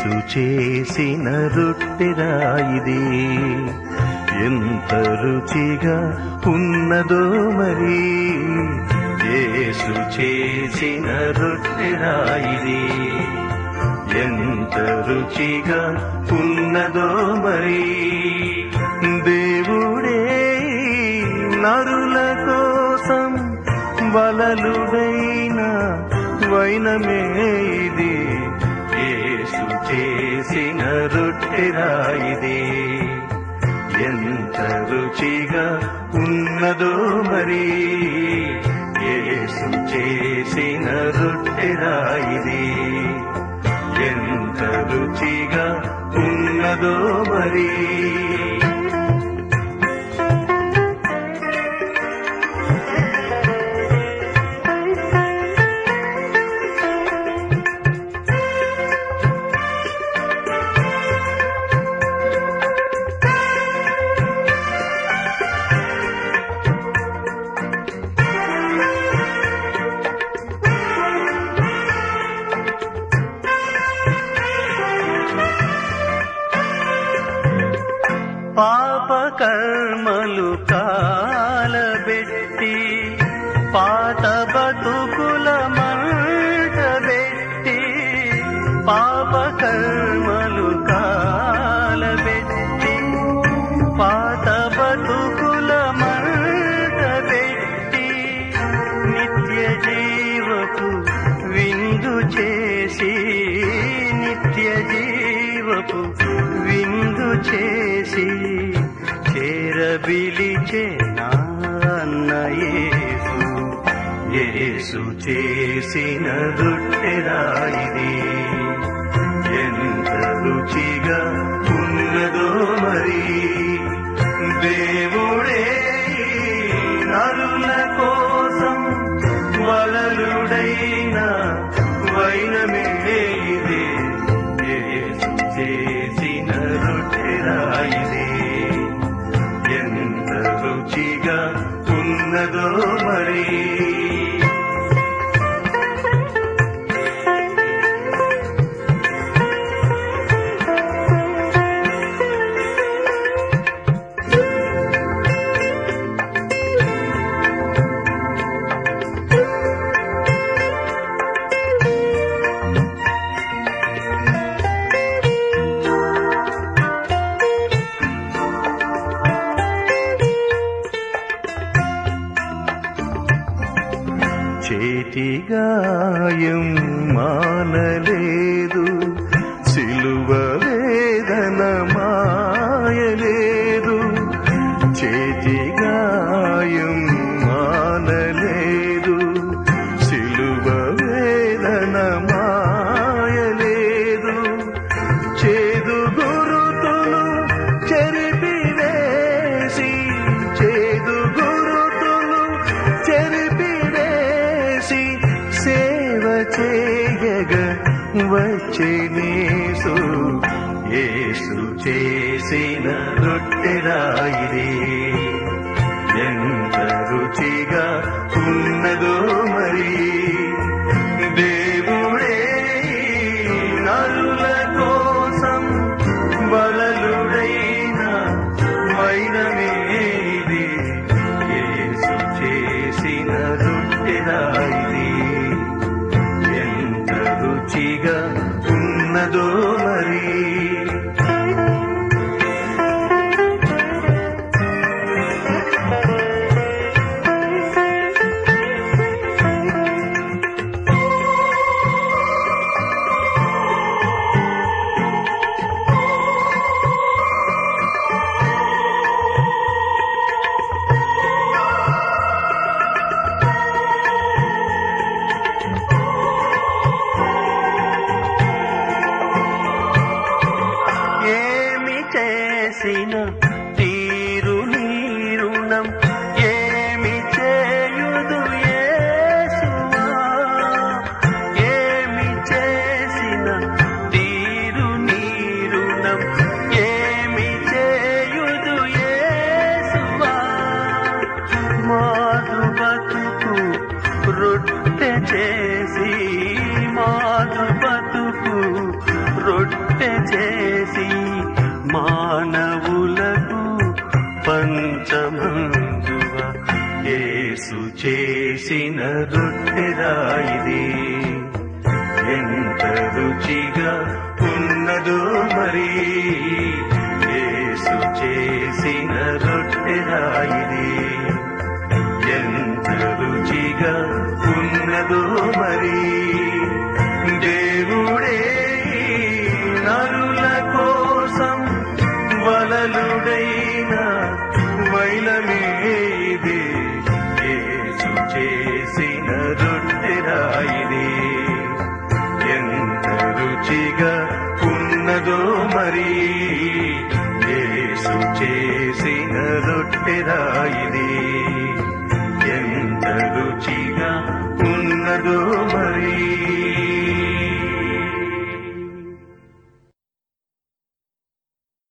యేసు చేసిన రొట్టెరాయిది ఎంత రుచిగా ఉన్నదో మరి యేసు చేసిన రొట్టెరాయిది ఎంత రుచిగా ఉన్నదో మరి దేవుడే నరుల కోసం వలలుడైన వైనమే ఇది యేసు చేసిన రొట్టెరాయిది ఎంత రుచిగా ఉన్నదో మరి యేసు చేసిన రొట్టెరాయిది ఎంత రుచిగా ఉన్నదో మరి పాప కర్మలు కాలబెట్టి పాత బతుకుల మంట పెట్టి పాప కర్మలు కాలబెట్టి పాత బతుకుల మంట పెట్టి నిత్య జీవపు విందు చేసి నిత్య జీవపు విందు చేసి చేరబిలిచే నాన్న యేసు యేసు చేసిన రొట్టెరాయిది ఎంత రుచిగా ఉన్నదో మరి దేవుడే నరుల కోసం వలలుడైన వైనమే ఇది యేసు చేసిన రొట్టెరాయిది ఎంత రుచిగా ఉన్నదో మరి చేతి గాయం మానలేదు సిలువ వేదన మాయలేదు చేతి గాయం మానలేదు సిలువ వేదన మాయలేదు చేదు గురుతులు చెరిపివేసి చేదు గురుతులు చెరిపివేసి సేవ చేయగ వచ్చేనేసు యేసు చేసిన రొట్టెరాయిది ఎంత రుచిగా ఉన్నదో మరి దేవుడే నరుల కోసం బలలుడైన వైనమే ఇది యేసు చేసిన రొట్టెరాయిది ఎంత రుచిగా ఉన్నదో మరి ఏమి చేసిన తీరు నీరుణం ఏమి చేయుదు యేసువా ఏమి చేసిన తీరు నీరుణం ఏమి చేయుదు యేసువా మారు బతుకు రొట్టె చేసి మారు బతుకు రొట్టె చేసిన రొట్టెరాయిది ఎంత రుచిగా ఉన్నదో మరి యేసు చేసిన రొట్టెరాయిది ఎంత రుచిగా ఉన్నదో మరి దేవుడే నరుల కోసం వలలుడైన వైలమేది యేసు చేసిన రొట్టెరాయిది ఎంత రుచిగా ఉన్నదో మరి యేసు చేసిన రొట్టెరాయిది ఎంత రుచిగా ఉన్నదో మరి